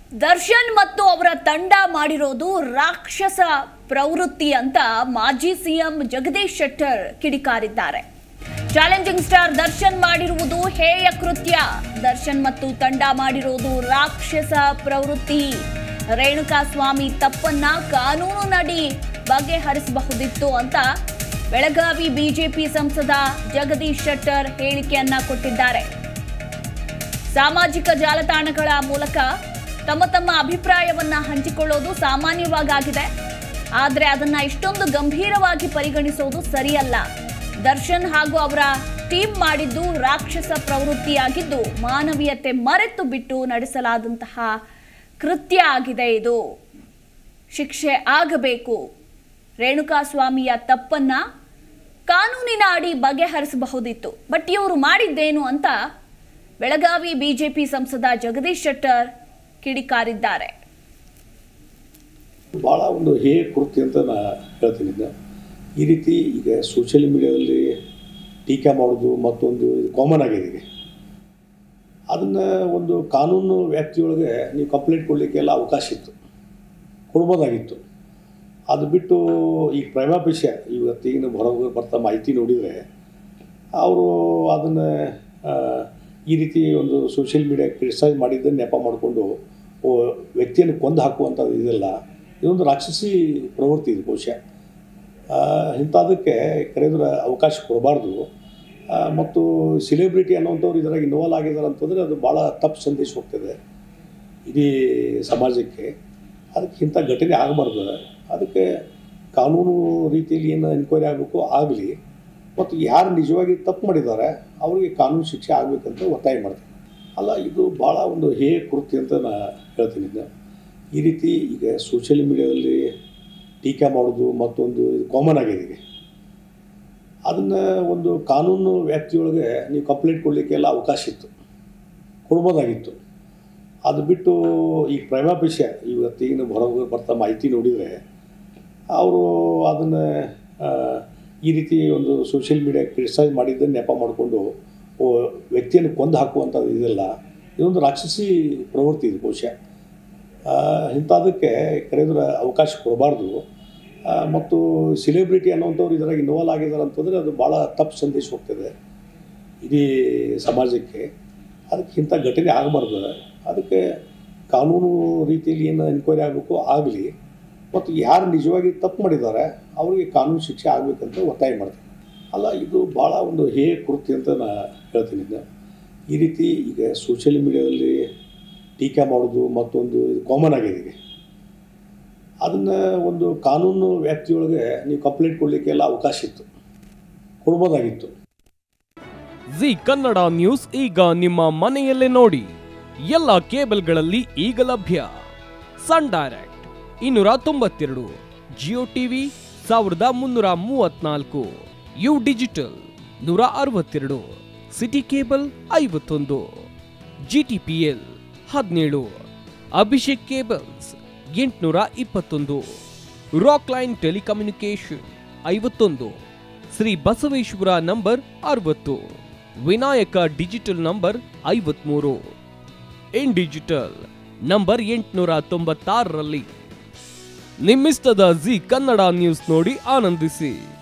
ದರ್ಶನ್ ಮತ್ತು ಅವರ ತಂಡ ಮಾಡಿರೋದು ರಾಕ್ಷಸ ಪ್ರವೃತ್ತಿ ಅಂತ ಮಾಜಿ ಸಿಎಂ ಜಗದೀಶ್ ಶೆಟ್ಟರ್ ಕಿಡಿಕಾರಿದ್ದಾರೆ ಚಾಲೆಂಜಿಂಗ್ ಸ್ಟಾರ್ ದರ್ಶನ್ ಮಾಡಿರುವುದು ಹೇಯ ಕೃತ್ಯ ದರ್ಶನ್ ಮತ್ತು ತಂಡ ಮಾಡಿರೋದು ರಾಕ್ಷಸ ಪ್ರವೃತ್ತಿ ರೇಣುಕಾ ಸ್ವಾಮಿ ತಪ್ಪನ್ನ ಕಾನೂನಿನಡಿ ಬಗೆಹರಿಸಬಹುದಿತ್ತು ಅಂತ ಬೆಳಗಾವಿ ಬಿಜೆಪಿ ಸಂಸದ ಜಗದೀಶ್ ಶೆಟ್ಟರ್ ಹೇಳಿಕೆಯನ್ನ ಕೊಟ್ಟಿದ್ದಾರೆ ಸಾಮಾಜಿಕ ಜಾಲತಾಣಗಳ ಮೂಲಕ ತಮ್ಮ ತಮ್ಮ ಅಭಿಪ್ರಾಯವನ್ನ ಹಂಚಿಕೊಳ್ಳೋದು ಸಾಮಾನ್ಯವಾಗಿದೆ ಆದರೆ ಅದನ್ನ ಇಷ್ಟೊಂದು ಗಂಭೀರವಾಗಿ ಪರಿಗಣಿಸೋದು ಸರಿಯಲ್ಲ ದರ್ಶನ್ ಹಾಗೂ ಅವರ ಟೀಮ್ ಮಾಡಿದ್ದು ರಾಕ್ಷಸ ಪ್ರವೃತ್ತಿಯಾಗಿದ್ದು ಮಾನವೀಯತೆ ಮರೆತು ಬಿಟ್ಟು ನಡೆಸಲಾದಂತಹ ಕೃತ್ಯ ಆಗಿದೆ ಇದು ಶಿಕ್ಷೆ ಆಗಬೇಕು ರೇಣುಕಾಸ್ವಾಮಿಯ ತಪ್ಪನ್ನ ಕಾನೂನಿನ ಅಡಿ ಬಗೆಹರಿಸಬಹುದಿತ್ತು ಬಟ್ ಇವರು ಮಾಡಿದ್ದೇನು ಅಂತ ಬೆಳಗಾವಿ ಬಿಜೆಪಿ ಸಂಸದ ಜಗದೀಶ್ ಶೆಟ್ಟರ್ ಕಿಡಿಕಾರಿದ್ದಾರೆ ಭಾಳ ಒಂದು ಹೇ ಕೃತ್ಯ ಅಂತ ನಾ ಹೇಳ್ತೀನಿ ಇದನ್ನ. ಈ ರೀತಿ ಈಗ ಸೋಷಿಯಲ್ ಮೀಡಿಯಾದಲ್ಲಿ ಟೀಕೆ ಮಾಡೋದು ಮತ್ತೊಂದು ಇದು ಕಾಮನ್ ಆಗಿದೆ ಈಗ ಅದನ್ನು ಒಂದು ಕಾನೂನು ವ್ಯಾಪ್ತಿಯೊಳಗೆ ನೀವು ಕಂಪ್ಲೇಂಟ್ ಕೊಡಲಿಕ್ಕೆಲ್ಲ ಅವಕಾಶ ಇತ್ತು ಕೊಡ್ಬೋದಾಗಿತ್ತು ಅದು ಬಿಟ್ಟು ಈಗ ಪ್ರೈಮಾಪಿಷ ಇವತ್ತಿನ ಹೊರಗೆ ಬರ್ತಾ ಮಾಹಿತಿ ನೋಡಿದರೆ ಅವರು ಅದನ್ನು ಈ ರೀತಿ ಒಂದು ಸೋಷಿಯಲ್ ಮೀಡಿಯಾ ಕ್ರಿಟಿಸೈಸ್ ಮಾಡಿದ್ದನ್ನು ನೆಪ ಮಾಡಿಕೊಂಡು ವ್ಯಕ್ತಿಯನ್ನು ಕೊಂದು ಹಾಕುವಂಥದ್ದು ಇದೆಲ್ಲ ಇದೊಂದು ರಾಕ್ಷಸಿ ಪ್ರವೃತ್ತಿ ಇದು ಬಹುಶಃ ಆ, ಇಂಥದಕ್ಕೆ ಕರೆದ್ರೆ ಅವಕಾಶ ಕೊಡಬಾರ್ದು ಆ, ಮತ್ತು ಸೆಲೆಬ್ರಿಟಿ ಅನ್ನೋಂಥವ್ರು ಇದರಾಗ ಇನ್ವಾಲ್ವ್ ಆಗಿದ್ದಾರೆ ಅಂತಂದರೆ ಅದು ಭಾಳ ತಪ್ಪು ಸಂದೇಶ ಹೋಗ್ತದೆ ಇಡೀ ಸಮಾಜಕ್ಕೆ ಅದಕ್ಕೆ ಇಂಥ ಘಟನೆ ಆಗಬಾರ್ದು ಅದಕ್ಕೆ ಕಾನೂನು ರೀತಿಯಲ್ಲಿ ಏನು ಎನ್ಕ್ವೈರಿ ಆಗಬೇಕು ಆಗಲಿ ಮತ್ತು ಯಾರು ನಿಜವಾಗಿ ತಪ್ಪು ಮಾಡಿದ್ದಾರೆ ಅವರಿಗೆ ಕಾನೂನು ಶಿಕ್ಷೆ ಆಗಬೇಕಂತ ಒತ್ತಾಯ ಮಾಡ್ತೀನಿ ಅಲ್ಲ ಇದು ಭಾಳ ಒಂದು ಹೇ ಕೃತ್ಯ ಅಂತ ನಾ ಹೇಳ್ತೀನಿ ಇದನ್ನ. ಈ ರೀತಿ ಈಗ ಸೋಷಿಯಲ್ ಮೀಡಿಯಾದಲ್ಲಿ ಟೀಕೆ ಮಾಡೋದು ಮತ್ತೊಂದು ಇದು ಕಾಮನ್ ಆಗಿದೆ ಈಗ ಅದನ್ನು ಒಂದು ಕಾನೂನು ವ್ಯಾಪ್ತಿಯೊಳಗೆ ನೀವು ಕಂಪ್ಲೇಂಟ್ ಕೊಡಲಿಕ್ಕೆಲ್ಲ ಅವಕಾಶ ಇತ್ತು ಕೊಡ್ಬೋದಾಗಿತ್ತು ಅದು ಬಿಟ್ಟು ಈ ಪ್ರೈಮಾಪಿಷ ಇವತ್ತಿನ ಹೊರಗೆ ಬರ್ತಾ ಮಾಹಿತಿ ನೋಡಿದರೆ ಅವರು ಅದನ್ನು ಈ ರೀತಿ ಒಂದು ಸೋಷಿಯಲ್ ಮೀಡಿಯಾ ಕ್ರಿಟಿಸೈಸ್ ಮಾಡಿದ್ದನ್ನು ನೆಪ ಮಾಡಿಕೊಂಡು ವ್ಯಕ್ತಿಯನ್ನು ಕೊಂದು ಹಾಕುವಂಥದ್ದು ಇದೆಲ್ಲ ಇದೊಂದು ರಾಕ್ಷಸಿ ಪ್ರವೃತ್ತಿ ಇದು ಬಹುಶಃ ಆ, ಇಂಥದಕ್ಕೆ ಕರೆದ್ರೆ ಅವಕಾಶ ಕೊಡಬಾರ್ದು ಆ, ಮತ್ತು ಸೆಲೆಬ್ರಿಟಿ ಅನ್ನೋಂಥವ್ರು ಇದರಾಗ ಇನ್ವಾಲ್ವ್ ಆಗಿದ್ದಾರೆ ಅಂತಂದರೆ ಅದು ಭಾಳ ತಪ್ಪು ಸಂದೇಶ ಹೋಗ್ತದೆ ಇಡೀ ಸಮಾಜಕ್ಕೆ ಅದಕ್ಕೆ ಇಂಥ ಘಟನೆ ಆಗಬಾರ್ದು ಅದಕ್ಕೆ ಕಾನೂನು ರೀತಿಯಲ್ಲಿ ಏನು ಎನ್ಕ್ವೈರಿ ಆಗಬೇಕು ಆಗಲಿ ಮತ್ತು ಯಾರು ನಿಜವಾಗಿ ತಪ್ಪು ಮಾಡಿದ್ದಾರೆ ಅವರಿಗೆ ಕಾನೂನು ಶಿಕ್ಷೆ ಆಗಬೇಕಂತ ಒತ್ತಾಯ ಮಾಡ್ತೀನಿ ಅಲ್ಲ ಇದು ಭಾಳ ಒಂದು ಹೇ ಕೃತ್ಯ ಅಂತ ನಾ ಹೇಳ್ತೀನಿ ಇದನ್ನ. ಈ ರೀತಿ ಈಗ ಸೋಷಿಯಲ್ ಮೀಡಿಯಾದಲ್ಲಿ ಟೀಕೆ ಮಾಡೋದು ಮತ್ತೊಂದು ಇದು ಕಾಮನ್ ಆಗಿದೆ ಈಗ ಅದನ್ನು ಒಂದು ಕಾನೂನು ವ್ಯಾಪ್ತಿಯೊಳಗೆ ನೀವು ಕಂಪ್ಲೇಂಟ್ ಕೊಡಲಿಕ್ಕೆಲ್ಲ ಅವಕಾಶ ಇತ್ತು ಕೊಡ್ಬೋದಾಗಿತ್ತು ಜಿ ಕನ್ನಡ ನ್ಯೂಸ್ ಈಗ ನಿಮ್ಮ ಮನೆಯಲ್ಲೇ ನೋಡಿ ಎಲ್ಲ ಕೇಬಲ್ಗಳಲ್ಲಿ ಈಗ ಲಭ್ಯ ಸನ್ ಡೈರೆಕ್ಟ್ ಇನ್ನೂರ ತೊಂಬತ್ತೆರಡು ಜಿಯೋ ಟಿವಿ ಸಾವಿರದ ಮುನ್ನೂರ ಮೂವತ್ನಾಲ್ಕು ಯು ಡಿಜಿಟಲ್ ನೂರ ಅರವತ್ತೆರಡು ಸಿಟಿ ಕೇಬಲ್ ಐವತ್ತೊಂದು ಜಿಟಿಪಿಎಲ್ ಹದಿನೇಳು ಅಭಿಷೇಕ್ ಕೇಬಲ್ಸ್ ಎಂಟುನೂರ ಇಪ್ಪತ್ತೊಂದು ರಾಕ್ ಲೈನ್ ಟೆಲಿಕಮ್ಯುನಿಕೇಶನ್ ಐವತ್ತೊಂದು ಶ್ರೀ ಬಸವೇಶ್ವರ ನಂಬರ್ ಅರವತ್ತು ವಿನಾಯಕ ಡಿಜಿಟಲ್ ನಂಬರ್ ಐವತ್ಮೂರು ಇನ್ ಡಿಜಿಟಲ್ ನಂಬರ್ ಎಂಟುನೂರ ತೊಂಬತ್ತಾರರಲ್ಲಿ ನಿಮ್ಮಿಸ್ತದ ಜಿ ಕನ್ನಡ ನ್ಯೂಸ್ ನೋಡಿ ಆನಂದಿಸಿ